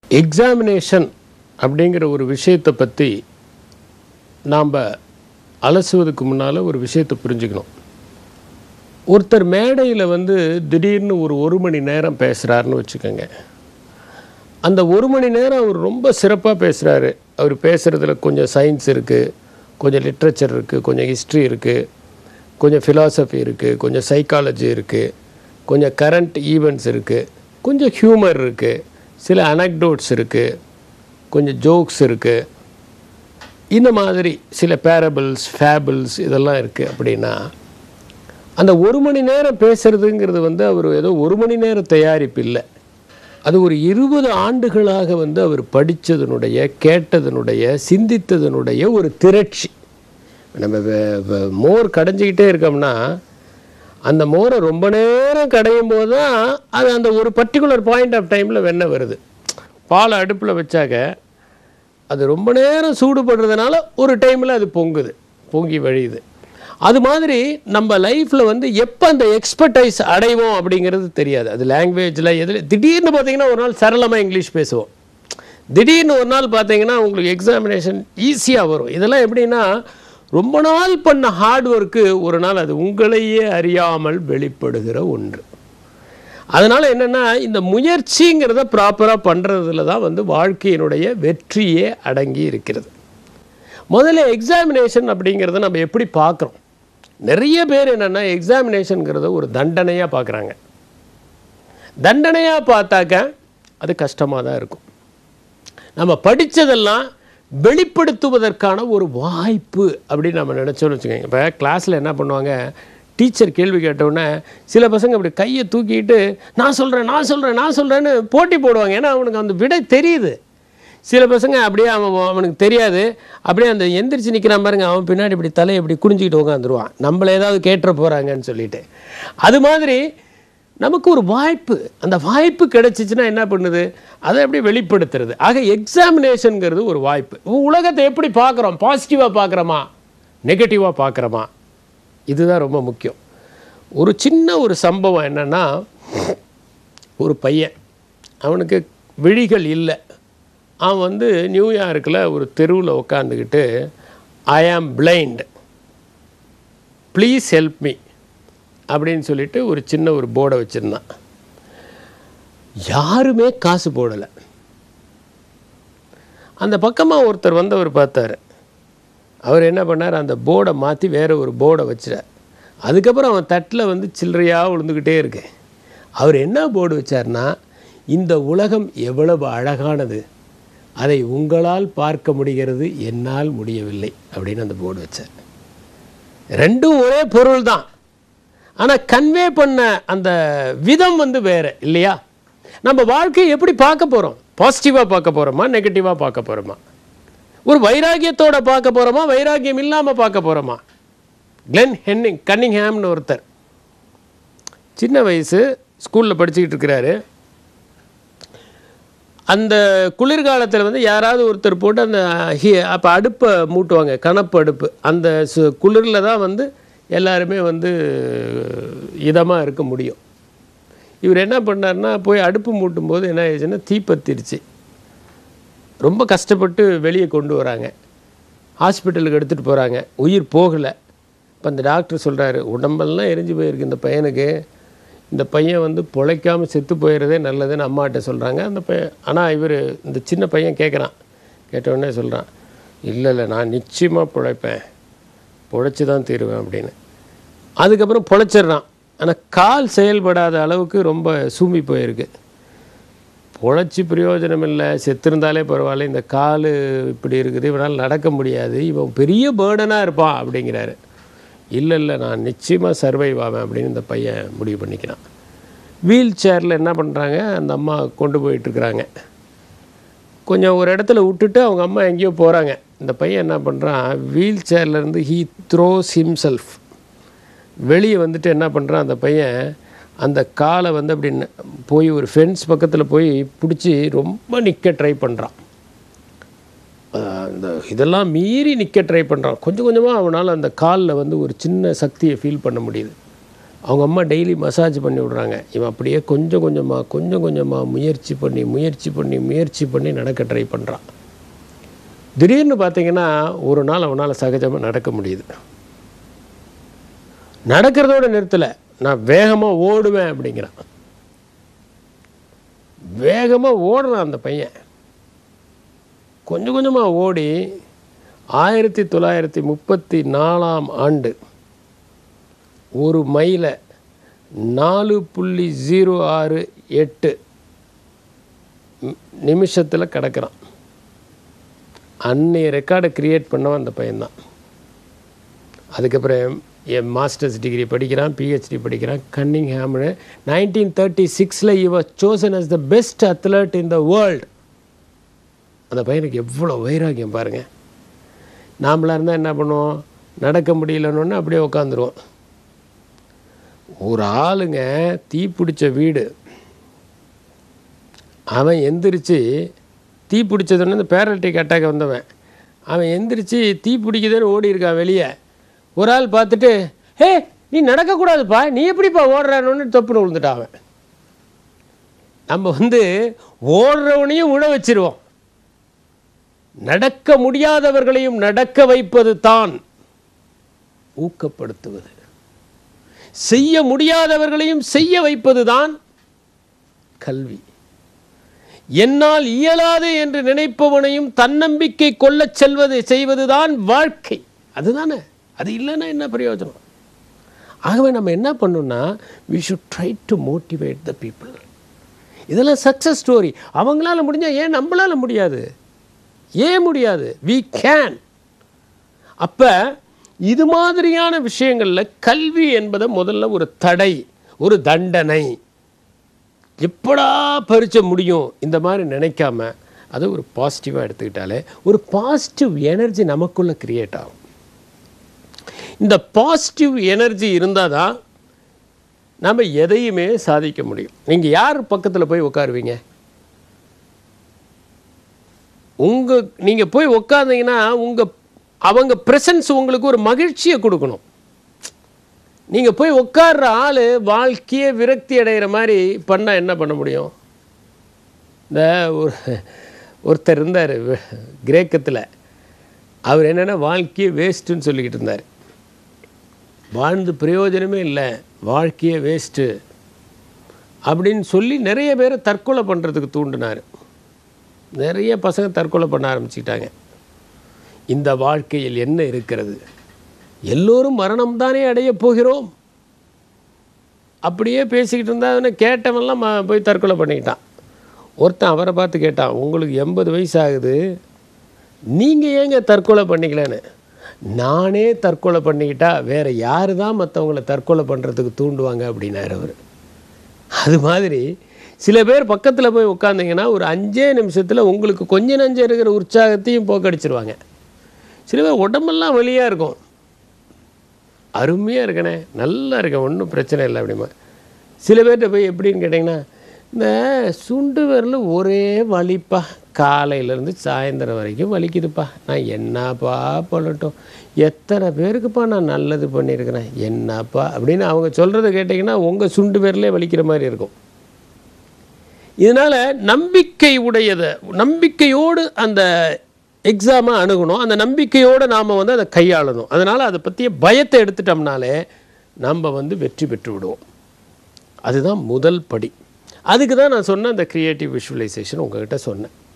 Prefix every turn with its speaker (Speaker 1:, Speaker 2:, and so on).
Speaker 1: examination அப்படிங்கிற ஒரு விஷயத்தை பற்றி நாம் அலசுவதுக்கு முன்னால் ஒரு விஷயத்தை புரிஞ்சுக்கணும் ஒருத்தர் மேடையில் வந்து திடீர்னு ஒரு ஒரு மணி நேரம் பேசுகிறாருன்னு வச்சுக்கோங்க அந்த ஒரு மணி நேரம் அவர் ரொம்ப சிறப்பாக பேசுகிறாரு அவர் பேசுகிறதுல கொஞ்சம் சயின்ஸ் இருக்குது கொஞ்சம் லிட்ரேச்சர் இருக்குது கொஞ்சம் ஹிஸ்ட்ரி இருக்குது கொஞ்சம் ஃபிலாசபி இருக்குது கொஞ்சம் சைக்காலஜி இருக்குது கொஞ்சம் கரண்ட் ஈவெண்ட்ஸ் இருக்குது கொஞ்சம் ஹியூமர் இருக்குது சில அனக்டோட்ஸ் இருக்குது கொஞ்சம் ஜோக்ஸ் இருக்குது இந்த மாதிரி சில பேரபிள்ஸ் ஃபேபிள்ஸ் இதெல்லாம் இருக்குது அப்படின்னா அந்த ஒரு மணி நேரம் பேசுகிறதுங்கிறது வந்து அவர் ஏதோ ஒரு மணி நேரம் தயாரிப்பு இல்லை அது ஒரு இருபது ஆண்டுகளாக வந்து அவர் படித்ததனுடைய கேட்டதனுடைய சிந்தித்ததனுடைய ஒரு திரட்சி நம்ம வே- வே- மோர் கடைஞ்சிக்கிட்டே இருக்கோம்னா அந்த மோரை ரொம்ப நேரம் கடையும் போது தான் அது அந்த ஒரு பர்டிகுலர் பாயிண்ட் ஆஃப் டைமில் வெண்ணெய் வருது பாலை அடுப்பில் வச்சாக்க அது ரொம்ப நேரம் சூடுபடுறதுனால ஒரு டைமில் அது பொங்குது பொங்கி வழியுது அது மாதிரி நம்ம லைஃப்பில் வந்து எப்போ அந்த எக்ஸ்பர்டைஸ் அடைவோம் அப்படிங்கிறது தெரியாது அது லாங்குவேஜில் எதில் திடீர்னு பார்த்தீங்கன்னா ஒரு நாள் சரளமாக இங்கிலீஷ் பேசுவோம் திடீர்னு ஒரு நாள் பார்த்தீங்கன்னா உங்களுக்கு எக்ஸாமினேஷன் ஈஸியாக வரும் இதெல்லாம் எப்படின்னா ரொம்ப நாள் பண்ண ஹார்ட் ஒர்க்கு ஒரு நாள் அது உங்களையே அறியாமல் வெளிப்படுகிற ஒன்று அதனால் என்னென்னா இந்த முயற்சிங்கிறத ப்ராப்பராக பண்ணுறதுல தான் வந்து வாழ்க்கையினுடைய வெற்றியே அடங்கி இருக்கிறது முதல்ல எக்ஸாமினேஷன் அப்படிங்கிறத நம்ம எப்படி பார்க்குறோம் நிறைய பேர் என்னென்னா எக்ஸாமினேஷனுங்கிறத ஒரு தண்டனையாக பார்க்குறாங்க தண்டனையாக பார்த்தாக்க அது கஷ்டமாக தான் இருக்கும் நம்ம படித்ததெல்லாம் வெளிப்படுத்துவதற்கான ஒரு வாய்ப்பு அப்படின்னு நம்ம நினச்சோன்னு வச்சுக்கோங்க இப்போ கிளாஸில் என்ன பண்ணுவாங்க டீச்சர் கேள்வி கேட்டவுடனே சில பசங்க அப்படி கையை தூக்கிட்டு நான் சொல்கிறேன் நான் சொல்கிறேன் நான் சொல்கிறேன்னு போட்டி போடுவாங்க ஏன்னா அவனுக்கு அந்த விடை தெரியுது சில பசங்க அப்படியே அவன் அவனுக்கு தெரியாது அப்படியே அந்த எந்திரிச்சு நிற்கிறான் பாருங்க அவன் பின்னாடி இப்படி தலையை இப்படி குனிஞ்சிக்கிட்டு உட்காந்துருவான் நம்மள ஏதாவது கேட்டுற போகிறாங்கன்னு சொல்லிட்டு அது மாதிரி நமக்கு ஒரு வாய்ப்பு அந்த வாய்ப்பு கிடைச்சிச்சுன்னா என்ன பண்ணுது அதை எப்படி வெளிப்படுத்துறது ஆக எக்ஸாமினேஷனுங்கிறது ஒரு வாய்ப்பு உலகத்தை எப்படி பார்க்குறோம் பாசிட்டிவாக பார்க்குறோமா நெகட்டிவாக பார்க்குறோமா இதுதான் ரொம்ப முக்கியம் ஒரு சின்ன ஒரு சம்பவம் என்னென்னா ஒரு பையன் அவனுக்கு விழிகள் இல்லை அவன் வந்து நியூயார்க்கில் ஒரு தெருவில் உட்காந்துக்கிட்டு ஐ ஆம் பிளைண்ட் ப்ளீஸ் ஹெல்ப் மீ அப்படின்னு சொல்லிட்டு ஒரு சின்ன ஒரு போர்டை வச்சுருந்தான் யாருமே காசு போடலை அந்த பக்கமாக ஒருத்தர் வந்தவர் பார்த்தாரு அவர் என்ன பண்ணார் அந்த போர்டை மாற்றி வேற ஒரு போர்டை வச்சிட்டார் அதுக்கப்புறம் அவன் தட்டில் வந்து சில்லறையாக விழுந்துக்கிட்டே இருக்கு அவர் என்ன போர்டு வச்சார்னா இந்த உலகம் எவ்வளவு அழகானது அதை உங்களால் பார்க்க முடிகிறது என்னால் முடியவில்லை அப்படின்னு அந்த போர்டு வச்சார் ரெண்டும் ஒரே பொருள் தான் ஆனால் கன்வே பண்ண அந்த விதம் வந்து வேறு இல்லையா நம்ம வாழ்க்கையை எப்படி பார்க்க போகிறோம் பாசிட்டிவாக பார்க்க போகிறோமா நெகட்டிவாக பார்க்க போகிறோமா ஒரு வைராகியத்தோட பார்க்க போகிறோமா வைராகியம் இல்லாமல் பார்க்க போகிறோமா கிளென் ஹென்னிங் கன்னிங்ஹாம்னு ஒருத்தர் சின்ன வயசு ஸ்கூலில் படிச்சுக்கிட்டு இருக்கிறாரு அந்த குளிர்காலத்தில் வந்து யாராவது ஒருத்தர் போட்டு அந்த ஹி அப்போ அடுப்பை மூட்டுவாங்க கணப்பு அடுப்பு அந்த சு குளிரில் தான் வந்து எல்லாருமே வந்து இதமாக இருக்க முடியும் இவர் என்ன பண்ணார்னா போய் அடுப்பு மூட்டும் போது என்ன ஆயிடுச்சுன்னா தீப்பத்திருச்சு ரொம்ப கஷ்டப்பட்டு வெளியே கொண்டு வராங்க ஹாஸ்பிட்டலுக்கு எடுத்துகிட்டு போகிறாங்க உயிர் போகலை இப்போ அந்த டாக்டர் சொல்கிறாரு உடம்பெல்லாம் எரிஞ்சு போயிருக்கு இந்த பையனுக்கு இந்த பையன் வந்து பொழைக்காமல் செத்து போயிடுறதே நல்லதுன்னு அம்மாட்ட சொல்கிறாங்க அந்த பையன் ஆனால் இவர் இந்த சின்ன பையன் கேட்குறான் கேட்டவுடனே சொல்கிறான் இல்லை இல்லை நான் நிச்சயமாக பிழைப்பேன் பொழைச்சி தான் தீருவேன் அப்படின்னு அதுக்கப்புறம் பொழைச்சிடுறான் ஆனால் கால் செயல்படாத அளவுக்கு ரொம்ப சூம்பி போயிருக்கு பொழைச்சி பிரயோஜனம் இல்லை செத்திருந்தாலே பரவாயில்ல இந்த கால் இப்படி இருக்குது இவனால் நடக்க முடியாது இவன் பெரிய பேர்டனாக இருப்பான் அப்படிங்கிறாரு இல்லை இல்லை நான் நிச்சயமாக சர்வைவ் ஆவேன் அப்படின்னு இந்த பையன் முடிவு பண்ணிக்கிறான் வீல் சேரில் என்ன பண்ணுறாங்க அந்த அம்மா கொண்டு போயிட்டுருக்குறாங்க கொஞ்சம் ஒரு இடத்துல விட்டுட்டு அவங்க அம்மா எங்கேயோ போகிறாங்க இந்த பையன் என்ன பண்ணுறான் வீல் சேர்லேருந்து ஹீ த்ரோஸ் ஹிம்செல்ஃப் வெளியே வந்துட்டு என்ன பண்ணுறான் அந்த பையன் அந்த காலை வந்து அப்படி ந- போய் ஒரு ஃபென்ஸ் பக்கத்தில் போய் பிடிச்சி ரொம்ப நிற்க ட்ரை பண்ணுறான் அந்த இதெல்லாம் மீறி நிற்க ட்ரை பண்ணுறான் கொஞ்சம் கொஞ்சமாக அவனால் அந்த காலில் வந்து ஒரு சின்ன சக்தியை ஃபீல் பண்ண முடியுது அவங்க அம்மா டெய்லி மசாஜ் பண்ணி விடுறாங்க இவன் அப்படியே கொஞ்சம் கொஞ்சமாக கொஞ்சம் கொஞ்சமாக முயற்சி பண்ணி முயற்சி பண்ணி முயற்சி பண்ணி நடக்க ட்ரை பண்ணுறான் திடீர்னு பார்த்தீங்கன்னா ஒரு நாள் அவனால் சகஜமாக நடக்க முடியுது நடக்கிறதோட நிறுத்தலை நான் வேகமாக ஓடுவேன் அப்படிங்கிறான் வேகமாக ஓடுறான் அந்த பையன் கொஞ்சம் கொஞ்சமாக ஓடி ஆயிரத்தி தொள்ளாயிரத்தி முப்பத்தி நாலாம் ஆண்டு ஒரு மைலை நாலு புள்ளி ஜீரோ ஆறு எட்டு நிமிஷத்தில் கிடக்கிறான் அன்னைய ரெக்கார்டை கிரியேட் பண்ணவன் அந்த பையன்தான் அதுக்கப்புறம் என் மாஸ்டர்ஸ் டிகிரி படிக்கிறான் பிஹெச்டி படிக்கிறான் கன்னிங் ஹேம்னு நைன்டீன் தேர்ட்டி சிக்ஸில் இவ chosen as the best athlete in the world அந்த பையனுக்கு எவ்வளோ வைராக்கியம் பாருங்கள் நாமளாக இருந்தால் என்ன பண்ணுவோம் நடக்க முடியலன்னு அப்படியே உட்காந்துருவோம் ஒரு ஆளுங்க தீ பிடிச்ச வீடு அவன் எந்திரிச்சு தீ பிடிச்சதுன்னு இந்த பேரல்டிக் அட்டாக் வந்தவன் அவன் எந்திரிச்சு தீ பிடிக்குதுன்னு ஓடி இருக்கான் வெளியே ஒரு ஆள் பார்த்துட்டு ஹே நீ நடக்கக்கூடாதுப்பா நீ எப்படிப்பா ஓடுறானு தொப்புன்னு விழுந்துட்டான் அவன் நம்ம வந்து ஓடுறவனையும் விழ வச்சிருவோம் நடக்க முடியாதவர்களையும் நடக்க வைப்பது தான் ஊக்கப்படுத்துவது செய்ய முடியாதவர்களையும் செய்ய வைப்பது தான் கல்வி என்னால் இயலாது என்று நினைப்பவனையும் தன்னம்பிக்கை கொள்ளச் செல்வது செய்வதுதான் வாழ்க்கை அதுதானே அது இல்லைன்னா என்ன பிரயோஜனம் ஆகவே நம்ம என்ன பண்ணணும்னா we should try to motivate the people இதெல்லாம் சக்ஸஸ் ஸ்டோரி அவங்களால முடிஞ்சால் ஏன் நம்மளால முடியாது ஏன் முடியாது வி கேன் அப்போ இது மாதிரியான விஷயங்களில் கல்வி என்பதை முதல்ல ஒரு தடை ஒரு தண்டனை எப்படா பரிச்ச முடியும் இந்த மாதிரி நினைக்காம அதை ஒரு பாசிட்டிவாக எடுத்துக்கிட்டாலே ஒரு பாசிட்டிவ் எனர்ஜி நமக்குள்ளே கிரியேட் ஆகும் இந்த பாசிட்டிவ் எனர்ஜி இருந்தால் தான் நம்ம எதையுமே சாதிக்க முடியும் நீங்கள் யார் பக்கத்தில் போய் உட்காருவீங்க உங்கள் நீங்கள் போய் உட்காந்தீங்கன்னா உங்கள் அவங்க ப்ரெசன்ஸ் உங்களுக்கு ஒரு மகிழ்ச்சியை கொடுக்கணும் நீங்கள் போய் உட்கார்ற ஆள் வாழ்க்கையே விரக்தி அடைகிற மாதிரி பண்ணால் என்ன பண்ண முடியும் இந்த ஒரு ஒருத்தர் இருந்தார் கிரேக்கத்தில் அவர் என்னென்னா வாழ்க்கையே வேஸ்ட்டுன்னு சொல்லிக்கிட்டு இருந்தார் வாழ்ந்து பிரயோஜனமே இல்லை வாழ்க்கையே வேஸ்ட்டு அப்படின்னு சொல்லி நிறைய பேரை தற்கொலை பண்ணுறதுக்கு தூண்டினார் நிறைய பசங்க தற்கொலை பண்ண ஆரம்பிச்சுக்கிட்டாங்க இந்த வாழ்க்கையில் என்ன இருக்கிறது எல்லோரும் மரணம் தானே அடையப் போகிறோம் அப்படியே பேசிக்கிட்டு இருந்தா கேட்டவன்லாம் ம- போய் தற்கொலை பண்ணிக்கிட்டான் ஒருத்தன் அவரை பார்த்து கேட்டான் உங்களுக்கு எண்பது வயசு ஆகுது நீங்கள் ஏங்க தற்கொலை பண்ணிக்கலன்னு நானே தற்கொலை பண்ணிக்கிட்டா வேற யாரு தான் மற்றவங்கள தற்கொலை பண்ணுறதுக்கு தூண்டுவாங்க அப்படின்னாரு அவர் அது மாதிரி சில பேர் பக்கத்தில் போய் உட்காந்திங்கன்னா ஒரு அஞ்சே நிமிஷத்தில் உங்களுக்கு கொஞ்ச நஞ்சம் இருக்கிற உற்சாகத்தையும் போக்கடிச்சிருவாங்க சில பேர் உடம்பெல்லாம் வலியாக இருக்கும் அருமையாக இருக்கனே நல்லா இருக்கேன் ஒன்றும் பிரச்சனை இல்லை அப்படிமா சில பேர்கிட்ட போய் எப்படின்னு கேட்டிங்கன்னா இந்த சுண்டு விரல் ஒரே வலிப்பா காலையிலேருந்து சாயந்தரம் வரைக்கும் வலிக்குதுப்பா நான் என்னப்பா பண்ணட்டும் எத்தனை பேருக்குப்பா நான் நல்லது பண்ணியிருக்கிறேன் என்னப்பா அப்படின்னு அவங்க சொல்கிறத கேட்டிங்கன்னா உங்கள் சுண்டு விரலே வலிக்கிற மாதிரி இருக்கும் இதனால் நம்பிக்கை உடையதை நம்பிக்கையோடு அந்த எக்ஸாமை அணுகணும் அந்த நம்பிக்கையோடு நாம் வந்து அதை கையாளணும் அதனால் அதை பற்றிய பயத்தை எடுத்துட்டோம்னாலே நம்ம வந்து வெற்றி பெற்று விடுவோம் அதுதான் முதல் படி அதுக்கு தான் நான் சொன்ன அந்த க்ரியேட்டிவ் விஷுவலைசேஷன் உங்ககிட்ட சொன்னேன்